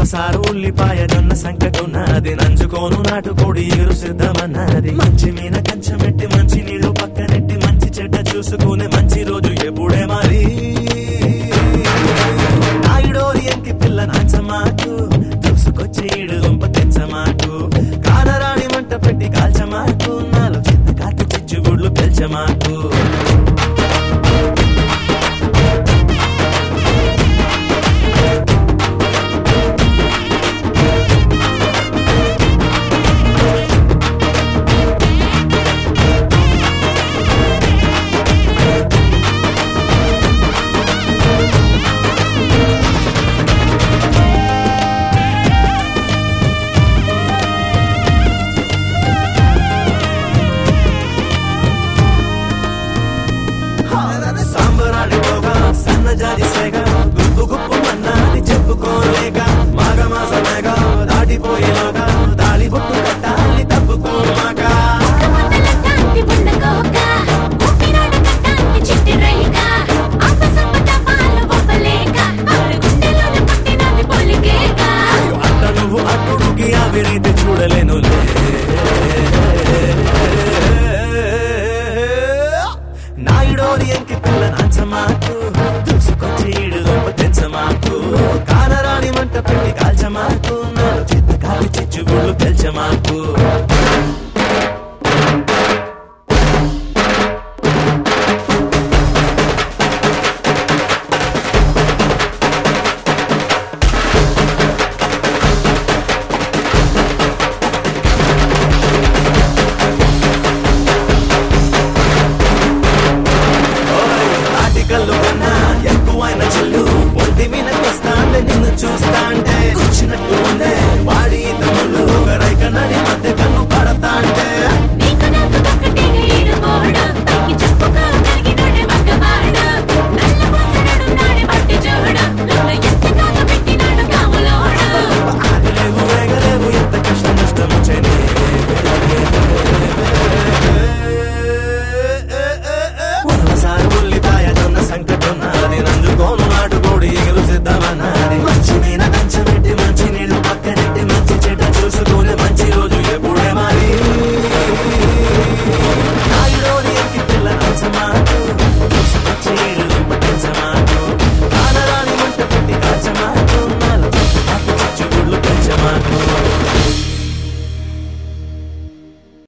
sir ఉల్లిపాయ జొన్న సంకటున్నది నంచుకోను నాటుకోడి ఎగురు సిద్ధమన్నది మంచి మీన కంచమెట్టి మంచి నీళ్లు పక్కనెట్టి మంచి చెడ్డ చూసుకునే మంచి రోజు ఎప్పుడే మరి నాయుడోరి ఎంకి పిల్ల నాచమాకు దూసుకొచ్చి ఈడు దుంప తెచ్చమాకు కానరాని మంట పెట్టి కాల్చమాకు నాలో చిత్త కాతి చిచ్చుగుడ్లు పెల్చమాకు సాంబరాడిపోగా సన్నజాజి సేగ గుప్పు గుప్పు మన్నాది చెప్పుకోలేక మాఘమాసమేగా దాటిపోయేలోగా దాడి బొట్టు కట్టాలి తప్పుకోమాక మొదలటాంటి ఉండకోక ఊపిరాడ కట్టాంటి చిట్టి రైక అప్పసప్పట పాలు ఒప్పలేక ఆవిడ గుండెలోన పుట్టినది పొలికేక అయ్యో అట్ట నువ్వు అట్టుడికి అవినీతి చూడలేనులే నాయుడోరి ఎంకి పిల్ల నాచమాకు దూసుకొచ్చి ఈడు దొంప తెంచమాకు కానరాని మంట పెట్టి కాల్చమాకు నాలో చిత్త కాలి చిచ్చుగుళ్ళు పెల్చమాకు